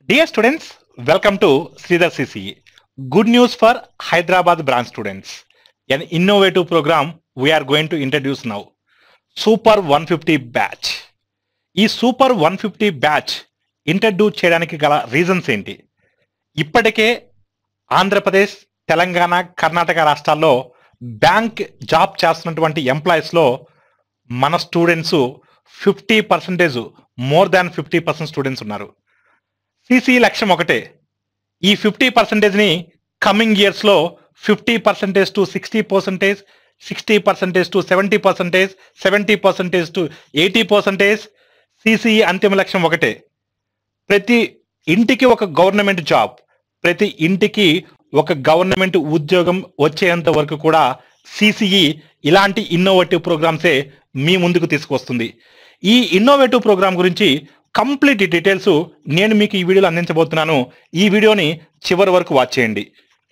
Dear students, welcome to Sridhar CCE. Good news for Hyderabad branch students. An innovative program we are going to introduce now. Super 150 batch. ఈ super one fifty batch introduce చేయడానికి గల reasons ఏంటి ఇప్పటికే ఆంధ్రప్రదేశ్ తెలంగాణ కర్ణాటక రాష్ట్రాల్లో bank job చేస్తున్నటువంటి ఎంప్లాయీస్లో మన students fifty percentage more than fifty percent students ఉన్నారు సిసి లక్ష్యం ఒకటే ఈ ఫిఫ్టీ పర్సెంటేజ్ని కమింగ్ ఇయర్స్లో fifty percentage to sixty percentage sixty percentage to seventy percentage seventy percentage to eighty percentage CCE అంతిమ లక్ష్యం ఒకటే ప్రతి ఇంటికి ఒక గవర్నమెంట్ జాబ్ ప్రతి ఇంటికి ఒక గవర్నమెంట్ ఉద్యోగం వచ్చేంత వరకు కూడా సిసిఈ ఇలాంటి ఇన్నోవేటివ్ ప్రోగ్రామ్సే మీ ముందుకు తీసుకొస్తుంది ఈ ఇన్నోవేటివ్ ప్రోగ్రామ్ గురించి కంప్లీట్ డీటెయిల్స్ నేను మీకు ఈ వీడియోలో అందించబోతున్నాను ఈ వీడియోని చివరి వరకు వాచ్ చేయండి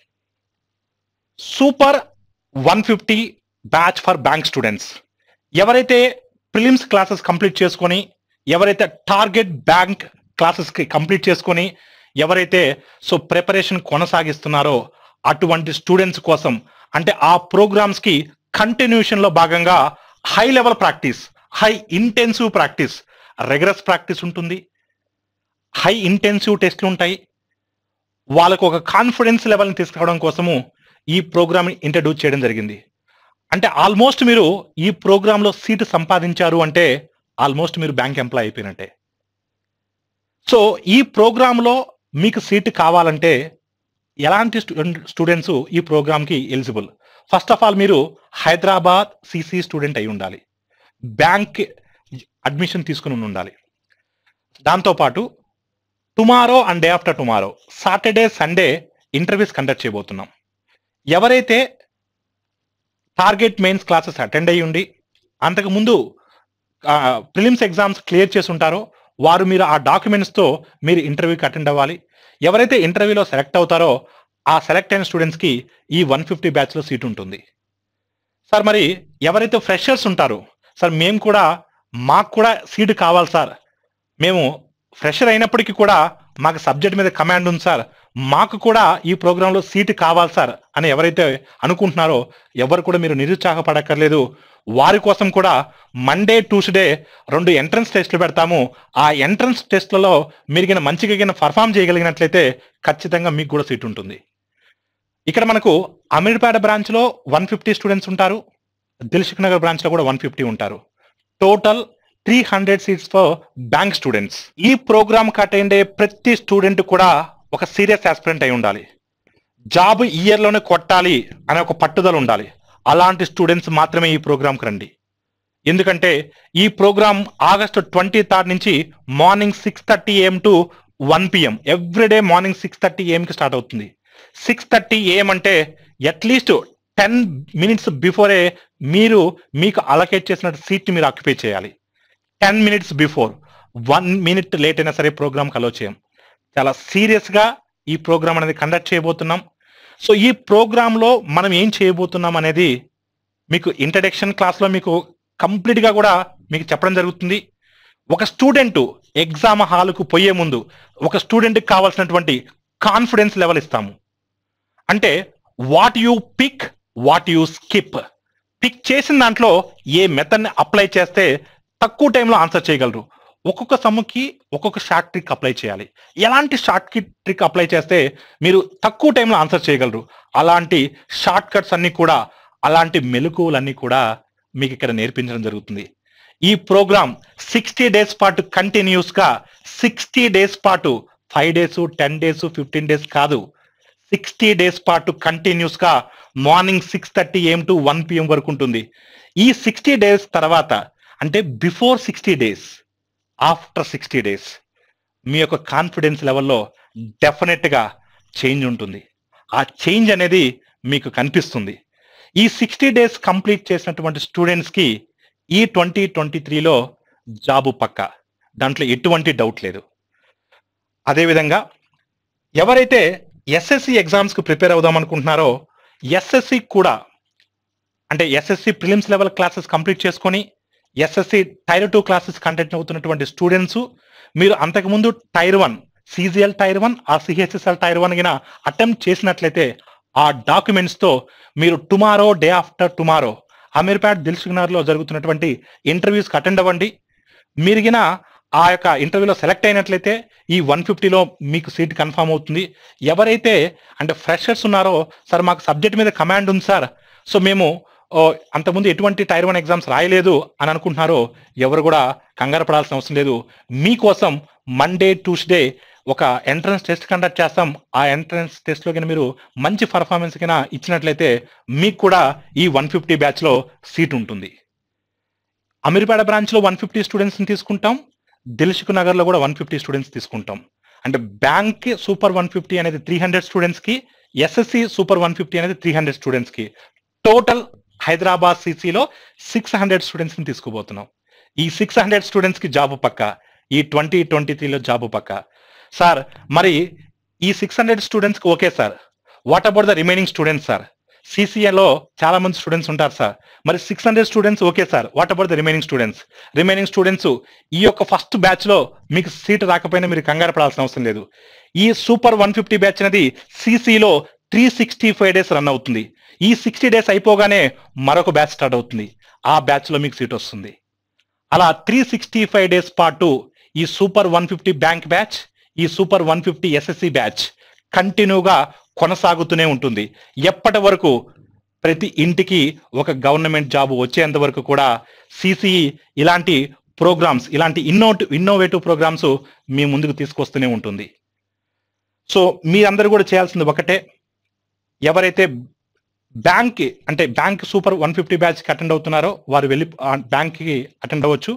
super one fifty batch for bank students ఎవరైతే ప్రిలిమ్స్ క్లాసెస్ కంప్లీట్ చేసుకొని ఎవరైతే టార్గెట్ బ్యాంక్ క్లాసెస్కి కంప్లీట్ చేసుకొని ఎవరైతే సో ప్రిపరేషన్ కొనసాగిస్తున్నారో అటువంటి స్టూడెంట్స్ కోసం అంటే ఆ ప్రోగ్రామ్స్కి కంటిన్యూషన్లో భాగంగా high level practice high intensive practice rigorous practice ఉంటుంది హై ఇంటెన్సివ్ టెస్ట్లు ఉంటాయి వాళ్ళకు ఒక కాన్ఫిడెన్స్ లెవెల్ని తీసుకురావడం కోసము ఈ ప్రోగ్రామ్ ఇంట్రడ్యూస్ చేయడం జరిగింది అంటే ఆల్మోస్ట్ మీరు ఈ ప్రోగ్రాంలో సీటు సంపాదించారు అంటే ఆల్మోస్ట్ మీరు బ్యాంక్ ఎంప్లాయ్ అయిపోయినట్టే సో ఈ ప్రోగ్రాంలో మీకు సీటు కావాలంటే ఎలాంటి స్టూడెంట్స్ ఈ ప్రోగ్రామ్కి ఎలిజిబుల్ ఫస్ట్ ఆఫ్ ఆల్ మీరు హైదరాబాద్ సిసి స్టూడెంట్ అయి ఉండాలి బ్యాంక్ అడ్మిషన్ తీసుకుని ఉండాలి దాంతోపాటు tomorrow and day after tomorrow Saturday Sunday interviews conduct చేయబోతున్నాం ఎవరైతే టార్గెట్ మెయిన్స్ క్లాసెస్ అటెండ్ అయ్యి ఉండి అంతకుముందు ప్రిలిమ్స్ ఎగ్జామ్స్ క్లియర్ చేసి ఉంటారో వారు మీరు ఆ డాక్యుమెంట్స్తో మీరు ఇంటర్వ్యూకి అటెండ్ అవ్వాలి ఎవరైతే ఇంటర్వ్యూలో సెలెక్ట్ అవుతారో ఆ సెలెక్ట్ అయిన స్టూడెంట్స్కి ఈ వన్ ఫిఫ్టీ బ్యాచ్లో సీట్ ఉంటుంది సార్ మరి ఎవరైతే ఫ్రెషర్స్ ఉంటారో సార్ మేము కూడా మాకు కూడా సీటు కావాలి సార్ మేము ఫ్రెషర్ అయినప్పటికీ కూడా మాకు సబ్జెక్ట్ మీద కమాండ్ ఉంది సార్ మాకు కూడా ఈ ప్రోగ్రాంలో సీటు కావాలి సార్ అని ఎవరైతే అనుకుంటున్నారో ఎవరు కూడా మీరు నిరుత్సాహపడక్కర్లేదు వారి కోసం కూడా మండే ట్యూస్డే రెండు ఎంట్రన్స్ టెస్ట్లు పెడతాము ఆ ఎంట్రన్స్ టెస్ట్లలో మీరు గిన మంచిగా గిన పర్ఫామ్ చేయగలిగినట్లయితే ఖచ్చితంగా మీకు కూడా సీట్ ఉంటుంది ఇక్కడ మనకు అమీర్పేట బ్రాంచ్లో వన్ ఫిఫ్టీ స్టూడెంట్స్ ఉంటారు దిల్సుఖ్ నగర్ బ్రాంచ్లో కూడా వన్ ఫిఫ్టీ ఉంటారు total three hundred seats for bank students ఈ ప్రోగ్రామ్ అటెండ్ అయ్యే ప్రతి స్టూడెంట్ కూడా ఒక సీరియస్ ఆస్పిరెంట్ అయి ఉండాలి జాబ్ ఇయర్లోనే కొట్టాలి అనే ఒక పట్టుదల ఉండాలి అలాంటి స్టూడెంట్స్ మాత్రమే ఈ ప్రోగ్రామ్కి రండి ఎందుకంటే ఈ ప్రోగ్రామ్ ఆగస్టు ట్వంటీ థర్డ్ నుంచి morning six thirty AM to one PM everyday morning six thirty ఏఎంకి స్టార్ట్ అవుతుంది సిక్స్ థర్టీ ఏఎం అంటే అట్లీస్ట్ టెన్ మినిట్స్ బిఫోరే మీరు మీకు అలకేట్ చేసిన సీట్ని మీరు ఆక్యుపై చేయాలి ten minutes before one minute late అయినా సరే ప్రోగ్రామ్కి అలో చేయం చాలా సీరియస్గా ఈ ప్రోగ్రామ్ అనేది కండక్ట్ చేయబోతున్నాం సో ఈ ప్రోగ్రాంలో మనం ఏం చేయబోతున్నాం అనేది మీకు ఇంట్రడక్షన్ క్లాస్లో మీకు కంప్లీట్గా కూడా మీకు చెప్పడం జరుగుతుంది ఒక స్టూడెంట్ ఎగ్జామ్ హాల్కు పోయే ముందు ఒక స్టూడెంట్కి కావాల్సినటువంటి కాన్ఫిడెన్స్ లెవెల్ ఇస్తాము అంటే what you pick what you skip pick చేసిన దాంట్లో ఏ మెథడ్ని అప్లై చేస్తే తక్కువ టైంలో ఆన్సర్ చేయగలరు ఒక్కొక్క సమ్ముకి ఒక్కొక్క షార్ట్ ట్రిక్ అప్లై చేయాలి ఎలాంటి షార్ట్ ట్రిక్ అప్లై చేస్తే మీరు తక్కువ టైంలో ఆన్సర్ చేయగలరు అలాంటి షార్ట్ కట్స్ అన్ని కూడా అలాంటి మెలకువలన్నీ కూడా మీకు ఇక్కడ నేర్పించడం జరుగుతుంది ఈ ప్రోగ్రామ్ సిక్స్టీ డేస్ పాటు కంటిన్యూస్గా సిక్స్టీ డేస్ పాటు five days ten days fifteen days కాదు సిక్స్టీ డేస్ పాటు కంటిన్యూస్గా morning six thirty AM to one PM వరకు ఉంటుంది ఈ సిక్స్టీ డేస్ తర్వాత అంటే before sixty days after sixty days మీ యొక్క కాన్ఫిడెన్స్ లెవెల్లో డెఫినెట్గా చేంజ్ ఉంటుంది ఆ చేంజ్ అనేది మీకు కనిపిస్తుంది ఈ సిక్స్టీ డేస్ కంప్లీట్ చేసినటువంటి స్టూడెంట్స్కి ఈ ట్వంటీ ట్వంటీ త్రీలో జాబు పక్క దాంట్లో ఎటువంటి డౌట్ లేదు అదేవిధంగా ఎవరైతే ఎస్ఎస్సి ఎగ్జామ్స్కి ప్రిపేర్ అవుదాం అనుకుంటున్నారో ఎస్ఎస్సి కూడా అంటే SSC prelims level classes complete చేసుకొని SSC tier two classes conduct అవుతున్నటువంటి స్టూడెంట్స్ మీరు అంతకుముందు tier one CGL tier one ఆ సిహెచ్ఎస్ఎల్ టైర్ వన్ గిన అటెంప్ట్ చేసినట్లయితే ఆ డాక్యుమెంట్స్ తో మీరు tomorrow day after tomorrow Ameerpet Dilsukhnagar లో జరుగుతున్నటువంటి ఇంటర్వ్యూస్కి అటెండ్ అవ్వండి మీరు గిన ఆ యొక్క ఇంటర్వ్యూలో సెలెక్ట్ అయినట్లయితే ఈ వన్ ఫిఫ్టీలో మీకు సీట్ కన్ఫర్మ్ అవుతుంది ఎవరైతే అంటే ఫ్రెషర్స్ ఉన్నారో సార్ మాకు సబ్జెక్ట్ మీద కమాండ్ ఉంది సార్ సో మేము ఓ, అంతకుముందు ఎటువంటి టైర్ వన్ ఎగ్జామ్స్ రాయలేదు అని అనుకుంటున్నారో ఎవరు కూడా కంగారు పడాల్సిన అవసరం లేదు మీకోసం మండే ట్యూస్డే ఒక ఎంట్రన్స్ టెస్ట్ కండక్ట్ చేస్తాం ఆ ఎంట్రన్స్ టెస్ట్ లో కింద మీరు మంచి పర్ఫార్మెన్స్ కింద ఇచ్చినట్లయితే మీకు కూడా ఈ వన్ ఫిఫ్టీ బ్యాచ్ లో సీట్ ఉంటుంది అమీర్పేట బ్రాంచ్ లో వన్ ఫిఫ్టీ స్టూడెంట్స్ ని తీసుకుంటాం దిల్సుఖ్ నగర్ లో కూడా వన్ ఫిఫ్టీ స్టూడెంట్స్ తీసుకుంటాం అంటే బ్యాంక్ సూపర్ వన్ ఫిఫ్టీ అనేది త్రీ హండ్రెడ్ స్టూడెంట్స్ కి ఎస్ఎస్సి సూపర్ వన్ ఫిఫ్టీ అనేది త్రీ హండ్రెడ్ స్టూడెంట్స్ కి టోటల్ హైదరాబాద్ సిసిలో సిక్స్ హండ్రెడ్ స్టూడెంట్స్ ని తీసుకోబోతున్నాం ఈ సిక్స్ హండ్రెడ్ స్టూడెంట్స్ కి జాబ్ పక్క ఈ ట్వంటీ ట్వంటీ త్రీలో జాబ్ పక్క సార్ మరి ఈ సిక్స్ హండ్రెడ్ స్టూడెంట్స్ కి okay sir what about the remaining students sir సిసిఏలో చాలా మంది స్టూడెంట్స్ ఉంటారు సార్ మరి six hundred students okay sir what about the remaining students remaining students ఈ యొక్క ఫస్ట్ బ్యాచ్ లో మీకు సీట్ రాకపోయినా మీరు కంగారు పడాల్సిన అవసరం లేదు ఈ సూపర్ వన్ ఫిఫ్టీ బ్యాచ్ అనేది సిసిలో three sixty five days run అవుతుంది ఈ సిక్స్టీ డేస్ అయిపోగానే మరొక బ్యాచ్ స్టార్ట్ అవుతుంది ఆ బ్యాచ్ లో మీకు సీట్ వస్తుంది అలా త్రీ సిక్స్టీ ఫైవ్ డేస్ పాటు ఈ super one fifty bank batch ఈ super one fifty SSC batch కంటిన్యూగా కొనసాగుతూనే ఉంటుంది ఎప్పటి వరకు ప్రతి ఇంటికి ఒక గవర్నమెంట్ జాబ్ వచ్చేంత వరకు కూడా సిసిఈ ఇలాంటి ప్రోగ్రామ్స్ ఇలాంటి ఇన్నోట్ ఇన్నోవేటివ్ ప్రోగ్రామ్స్ మీ ముందుకు తీసుకొస్తూనే ఉంటుంది సో మీరందరూ కూడా చేయాల్సింది ఒకటే ఎవరైతే బ్యాంక్ అంటే బ్యాంక్ సూపర్ వన్ ఫిఫ్టీ బ్యాచ్కి అటెండ్ అవుతున్నారో వారు వెళ్ళి బ్యాంక్కి అటెండ్ అవ్వచ్చు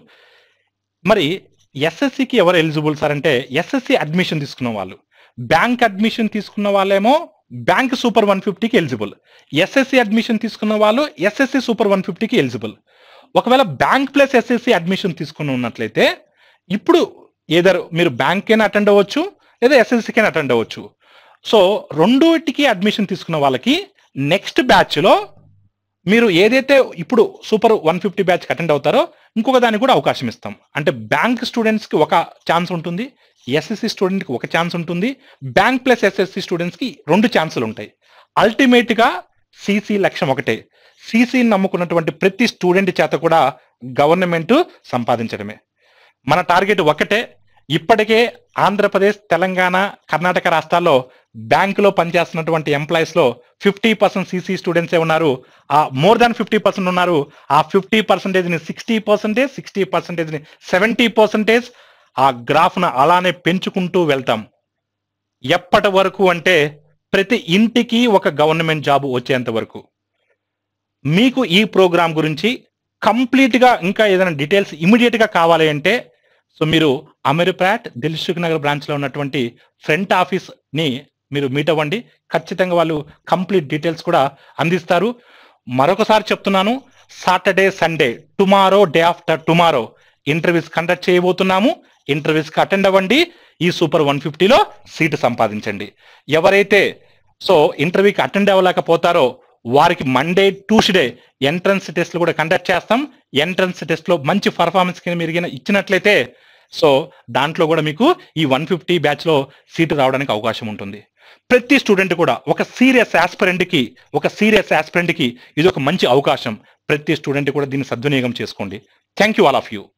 మరి ఎస్ఎస్సికి ఎవరు ఎలిజిబుల్ సార్ అంటే ఎస్ఎస్సి అడ్మిషన్ తీసుకున్న వాళ్ళు బ్యాంక్ అడ్మిషన్ తీసుకున్న వాళ్ళేమో బ్యాంక్ సూపర్ వన్ ఫిఫ్టీకి ఎలిజిబుల్ ఎస్ఎస్సి అడ్మిషన్ తీసుకున్న వాళ్ళు ఎస్ఎస్సి సూపర్ వన్ ఫిఫ్టీకి ఎలిజిబుల్ ఒకవేళ బ్యాంక్ ప్లస్ ఎస్ఎస్సి అడ్మిషన్ తీసుకుని ఉన్నట్లయితే ఇప్పుడు ఏదర్ మీరు బ్యాంక్కైనా అటెండ్ అవ్వచ్చు లేదా ఎస్ఎస్సికైనా అటెండ్ అవ్వచ్చు సో రెండుటికి అడ్మిషన్ తీసుకున్న వాళ్ళకి నెక్స్ట్ బ్యాచ్లో మీరు ఏదైతే ఇప్పుడు సూపర్ వన్ ఫిఫ్టీ బ్యాచ్కి అటెండ్ అవుతారో ఇంకొక దానికి కూడా అవకాశం ఇస్తాం అంటే బ్యాంక్ స్టూడెంట్స్కి ఒక ఛాన్స్ ఉంటుంది ఎస్ఎస్సి స్టూడెంట్కి ఒక ఛాన్స్ ఉంటుంది బ్యాంక్ ప్లస్ ఎస్ఎస్సి స్టూడెంట్స్కి రెండు ఛాన్సులు ఉంటాయి అల్టిమేట్గా సిసి లక్ష్యం ఒకటే సిసిని నమ్ముకున్నటువంటి ప్రతి స్టూడెంట్ చేత కూడా గవర్నమెంట్ సంపాదించడమే మన టార్గెట్ ఒకటే ఇప్పటికే ఆంధ్రప్రదేశ్ తెలంగాణ కర్ణాటక రాష్ట్రాల్లో బ్యాంకులో పనిచేస్తున్నటువంటి ఎంప్లాయీస్ లో ఫిఫ్టీ పర్సెంట్ సిసి స్టూడెంట్సే ఉన్నారు ఆ మోర్ దాన్ ఫిఫ్టీ పర్సెంట్ ఉన్నారు ఆ ఫిఫ్టీ పర్సెంటేజ్ ని సిక్స్టీ పర్సెంటేజ్ సిక్స్టీ పర్సెంటేజ్ ని సెవెంటీ పర్సెంటేజ్ ఆ గ్రాఫ్ ను అలానే పెంచుకుంటూ వెళ్తాం ఎప్పటి వరకు అంటే ప్రతి ఇంటికి ఒక గవర్నమెంట్ జాబ్ వచ్చేంత వరకు మీకు ఈ ప్రోగ్రామ్ గురించి కంప్లీట్ గా ఇంకా ఏదైనా డీటెయిల్స్ ఇమీడియట్ గా కావాలి అంటే సో మీరు అమీర్పేట్ దిల్సుఖ్ నగర్ బ్రాంచ్ లో ఉన్నటువంటి ఫ్రంట్ ఆఫీస్ ని మీరు మీట్ అవ్వండి ఖచ్చితంగా వాళ్ళు కంప్లీట్ డీటెయిల్స్ కూడా అందిస్తారు మరొకసారి చెప్తున్నాను Saturday Sunday tomorrow day after tomorrow interviews conduct చేయబోతున్నాము ఇంటర్వ్యూస్ కి అటెండ్ అవ్వండి ఈ సూపర్ వన్ ఫిఫ్టీలో సీటు సంపాదించండి ఎవరైతే సో ఇంటర్వ్యూకి అటెండ్ అవ్వలేకపోతారో వారికి మండే ట్యూస్డే ఎంట్రన్స్ టెస్ట్లు కూడా కండక్ట్ చేస్తాం ఎంట్రన్స్ టెస్ట్ లో మంచి పర్ఫార్మెన్స్ కింద మీరు గిన ఇచ్చినట్లయితే సో దాంట్లో కూడా మీకు ఈ వన్ ఫిఫ్టీ బ్యాచ్ లో సీటు రావడానికి అవకాశం ఉంటుంది ప్రతి స్టూడెంట్ కూడా ఒక సీరియస్ ఆస్పిరెంట్ కి ఒక సీరియస్ ఆస్పిరెంట్ కి ఇది ఒక మంచి అవకాశం ప్రతి స్టూడెంట్ కూడా దీన్ని సద్వినియోగం చేసుకోండి thank you all of you